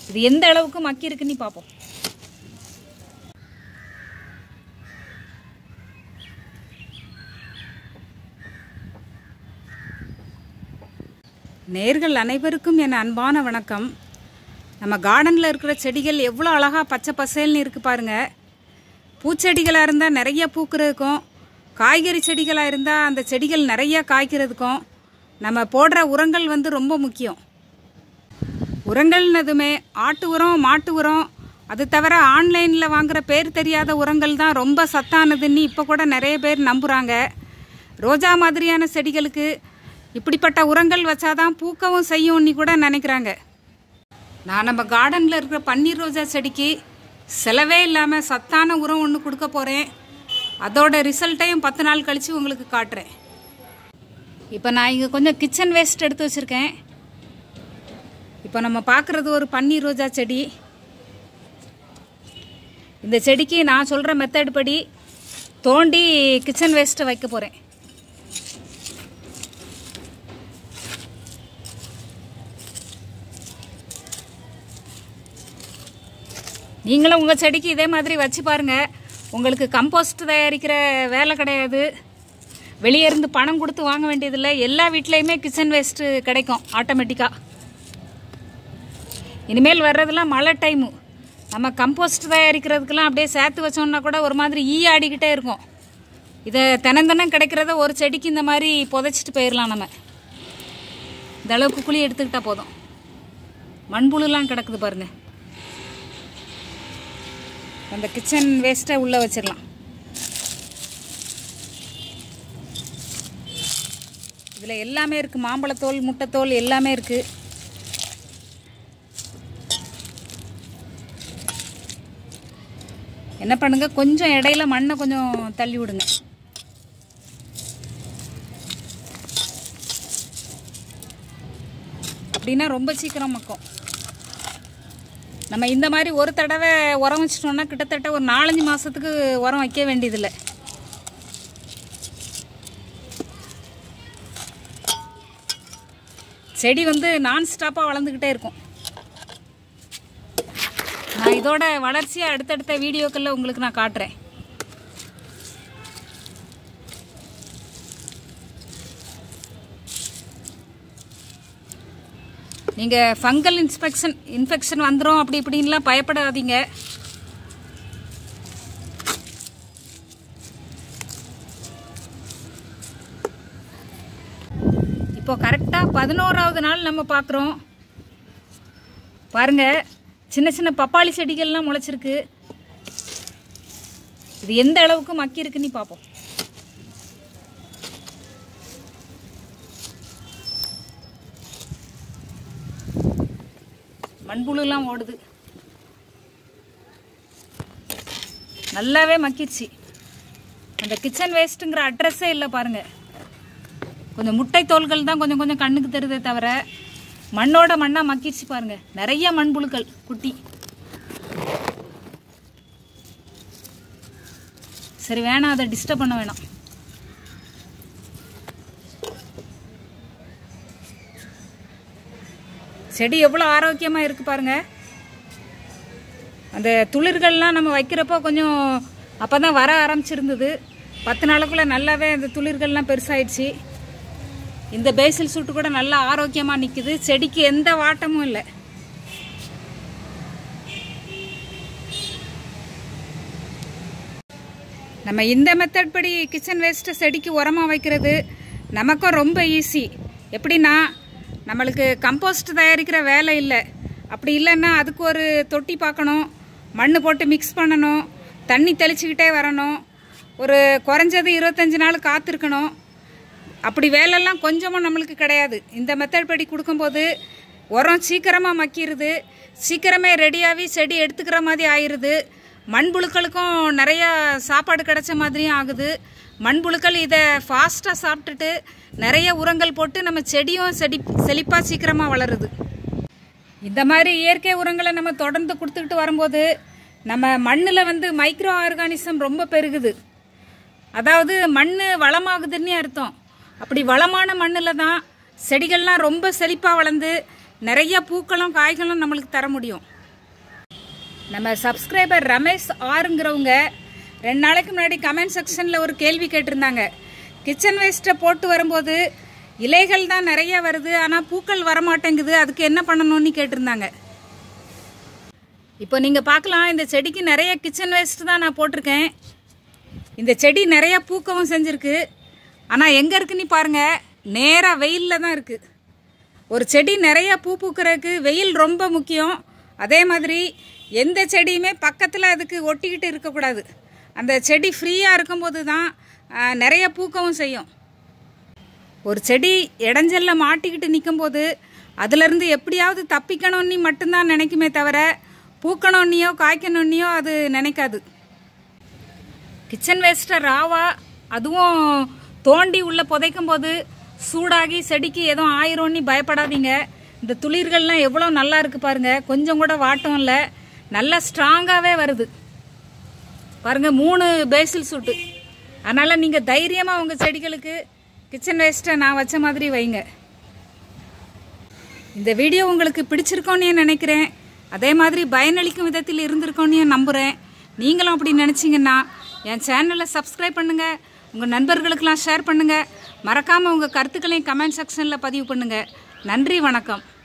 இது எந்த அளவுக்கு மக்கி இருக்குன்னு பார்ப்போம் நேர்கள் அனைவருக்கும் என் அன்பான வணக்கம் நம்ம கார்டனில் இருக்கிற செடிகள் எவ்வளோ அழகாக பச்சை பசேல்னு இருக்குது பாருங்க பூச்செடிகளாக இருந்தால் நிறைய பூக்கிறதுக்கும் காய்கறி செடிகளாக இருந்தால் அந்த செடிகள் நிறைய காய்க்கிறதுக்கும் நம்ம போடுற உரங்கள் வந்து ரொம்ப முக்கியம் உரங்கள்னதுமே ஆட்டு உரம் மாட்டு உரம் அது தவிர ஆன்லைனில் வாங்குற பேர் தெரியாத உரங்கள் தான் ரொம்ப சத்தானதுன்னு இப்போ கூட நிறைய பேர் நம்புகிறாங்க ரோஜா மாதிரியான செடிகளுக்கு இப்படிப்பட்ட உரங்கள் வச்சாதான் பூக்கவும் செய்யும்னு கூட நினைக்கிறாங்க நான் நம்ம கார்டனில் இருக்கிற பன்னீர் ரோஜா செடிக்கு செலவே இல்லாமல் சத்தான உரம் ஒன்று கொடுக்க போகிறேன் அதோட ரிசல்ட்டையும் பத்து நாள் கழித்து உங்களுக்கு காட்டுறேன் இப்போ நான் இங்கே கொஞ்சம் கிச்சன் வேஸ்ட் எடுத்து வச்சுருக்கேன் இப்போ நம்ம பார்க்குறது ஒரு பன்னீர் ரோஜா செடி இந்த செடிக்கு நான் சொல்கிற மெத்தட் படி தோண்டி கிச்சன் வேஸ்ட்டை வைக்க போகிறேன் நீங்களும் உங்கள் செடிக்கு இதே மாதிரி வச்சு பாருங்கள் உங்களுக்கு கம்போஸ்ட் தயாரிக்கிற வேலை கிடையாது வெளியே இருந்து பணம் கொடுத்து வாங்க வேண்டியதில்லை எல்லா வீட்லேயுமே கிச்சன் வேஸ்ட்டு கிடைக்கும் ஆட்டோமேட்டிக்காக இனிமேல் வர்றதெல்லாம் மழை டைமு நம்ம கம்போஸ்ட் தயாரிக்கிறதுக்கெல்லாம் அப்படியே சேர்த்து வச்சோம்னா கூட ஒரு மாதிரி ஈ ஆடிக்கிட்டே இருக்கும் இதை தினம் தினம் கிடைக்கிறத ஒரு செடிக்கு இந்த மாதிரி புதைச்சிட்டு போயிடலாம் நம்ம இந்த அளவுக்கு குழி எடுத்துக்கிட்டால் போதும் மண்புழுலாம் கிடக்குது பாருங்கள் அந்த கிச்சன் வேஸ்ட்டை உள்ளே வச்சிடலாம் இதில் எல்லாமே இருக்குது மாம்பழத்தோல் முட்டைத்தோல் எல்லாமே இருக்குது என்ன பண்ணுங்க கொஞ்சம் இடையில மண்ணை கொஞ்சம் தள்ளி விடுங்க அப்படின்னா ரொம்ப சீக்கிரம் மக்கும் நம்ம இந்த மாதிரி ஒரு தடவை உரம் வச்சிட்டோம்னா கிட்டத்தட்ட ஒரு நாலஞ்சு மாதத்துக்கு உரம் வைக்க வேண்டியதில்லை செடி வந்து நான் ஸ்டாப்பாக வளர்ந்துக்கிட்டே இருக்கும் நான் இதோட வளர்ச்சியை அடுத்தடுத்த வீடியோக்களில் உங்களுக்கு நான் காட்டுறேன் நீங்கள் ஃபங்கல் இன்ஸ்பெக்ஷன் இன்ஃபெக்ஷன் வந்துடும் அப்படி இப்படின்லாம் பயப்படாதீங்க இப்போ கரெக்டாக பதினோராவது நாள் நம்ம பார்க்குறோம் பாருங்க சின்ன சின்ன பப்பாளி செடிகள்லாம் முளைச்சிருக்கு இது எந்த அளவுக்கு மக்கி இருக்குன்னு பார்ப்போம் மண்புழுலாம் ஓடுது நல்லாவே மக்கிருச்சு அந்த கிச்சன் வேஸ்ட்டுங்கிற அட்ரஸே இல்லை பாருங்க கொஞ்சம் முட்டை தோல்கள் தான் கொஞ்சம் கொஞ்சம் கண்ணுக்கு தெரியுதே தவிர மண்ணோட மண்ணா மக்கிருச்சு பாருங்க நிறைய மண்புழுக்கள் குட்டி சரி வேணாம் அதை டிஸ்டர்ப் பண்ண வேணாம் செடி எவ்வளோ ஆரோக்கியமாக இருக்கு பாருங்க அந்த துளிர்கள்லாம் நம்ம வைக்கிறப்போ கொஞ்சம் அப்போ தான் வர ஆரம்பிச்சிருந்தது பத்து நாளுக்குள்ளே நல்லாவே அந்த துளிர்கள்லாம் பெருசாயிடுச்சு இந்த பேசில் சூட்டு கூட நல்லா ஆரோக்கியமாக நிற்குது செடிக்கு எந்த வாட்டமும் இல்லை நம்ம இந்த மெத்தட் படி கிச்சன் வேஸ்ட்டை செடிக்கு உரமாக வைக்கிறது நமக்கும் ரொம்ப ஈஸி எப்படின்னா நம்மளுக்கு கம்போஸ்ட் தயாரிக்கிற வேலை இல்லை அப்படி இல்லைன்னா அதுக்கு ஒரு தொட்டி பார்க்கணும் மண் போட்டு மிக்ஸ் பண்ணணும் தண்ணி தெளிச்சுக்கிட்டே வரணும் ஒரு குறைஞ்சது இருபத்தஞ்சி நாள் காத்திருக்கணும் அப்படி வேலைலாம் கொஞ்சமும் நம்மளுக்கு கிடையாது இந்த மெத்தட் படி கொடுக்கும்போது உரம் சீக்கிரமாக மக்கிடுது சீக்கிரமே ரெடியாகி செடி எடுத்துக்கிற மாதிரி ஆயிடுது மண்புழுக்களுக்கும் நிறைய சாப்பாடு கிடைச்ச மாதிரியும் ஆகுது மண்புழுக்கள் இதை ஃபாஸ்ட்டாக சாப்பிட்டுட்டு நிறைய உரங்கள் போட்டு நம்ம செடியும் செடி செழிப்பாக சீக்கிரமாக வளருது இந்த மாதிரி இயற்கை உரங்களை நம்ம தொடர்ந்து கொடுத்துக்கிட்டு வரும்போது நம்ம மண்ணில் வந்து மைக்ரோ ஆர்கானிசம் ரொம்ப பெருகுது அதாவது மண் வளமாகுதுன்னே அர்த்தம் அப்படி வளமான மண்ணில் தான் செடிகள்லாம் ரொம்ப செழிப்பாக வளர்ந்து நிறைய பூக்களும் காய்களும் நம்மளுக்கு தர முடியும் நம்ம சப்ஸ்கிரைபர் ரமேஷ் ஆறுங்கிறவங்க ரெண்டு நாளைக்கு முன்னாடி கமெண்ட் செக்ஷனில் ஒரு கேள்வி கேட்டிருந்தாங்க கிச்சன் வேஸ்ட்டை போட்டு வரும்போது இலைகள் தான் நிறைய வருது ஆனால் பூக்கள் வரமாட்டேங்குது அதுக்கு என்ன பண்ணணும்னு கேட்டிருந்தாங்க இப்போ நீங்கள் பார்க்கலாம் இந்த செடிக்கு நிறைய கிச்சன் வேஸ்ட் தான் நான் போட்டிருக்கேன் இந்த செடி நிறைய பூக்கவும் செஞ்சுருக்கு ஆனால் எங்கே இருக்குன்னு பாருங்கள் நேராக வெயிலில் தான் இருக்குது ஒரு செடி நிறைய பூ பூக்கிறதுக்கு வெயில் ரொம்ப முக்கியம் அதே மாதிரி எந்த செடியுமே பக்கத்தில் அதுக்கு ஒட்டிக்கிட்டு இருக்கக்கூடாது அந்த செடி ஃப்ரீயாக இருக்கும்போது தான் ஆ, நிறைய பூக்கவும் செய்யும் ஒரு செடி இடைஞ்சல்ல மாட்டிக்கிட்டு நிற்கும்போது அதுலேருந்து எப்படியாவது தப்பிக்கணும்னு மட்டும்தான் நினைக்குமே தவிர பூக்கணும்னியோ காய்க்கணும்னியோ அது நினைக்காது கிச்சன் வேஸ்ட்டை ராவா அதுவும் தோண்டி உள்ளே புதைக்கும் போது சூடாகி செடிக்கு எதுவும் ஆயிரும்னு பயப்படாதீங்க இந்த துளிர்கள்லாம் எவ்வளோ நல்லா இருக்கு பாருங்க கொஞ்சம் கூட வாட்டம் இல்லை நல்லா ஸ்ட்ராங்காகவே வருது பாருங்க மூணு பேசில் சூட்டு அதனால் நீங்கள் தைரியமாக உங்கள் செடிகளுக்கு கிச்சன் வேஸ்ட்டை நான் வச்ச மாதிரி வைங்க இந்த வீடியோ உங்களுக்கு பிடிச்சிருக்கோன்னு நினைக்கிறேன் அதே மாதிரி பயனளிக்கும் விதத்தில் இருந்திருக்கோன்னு நம்புகிறேன் நீங்களும் அப்படி நினச்சிங்கன்னா என் சேனலை சப்ஸ்கிரைப் பண்ணுங்கள் உங்கள் நண்பர்களுக்கெல்லாம் ஷேர் பண்ணுங்கள் மறக்காமல் உங்கள் கருத்துக்களையும் கமெண்ட் செக்ஷனில் பதிவு பண்ணுங்கள் நன்றி வணக்கம்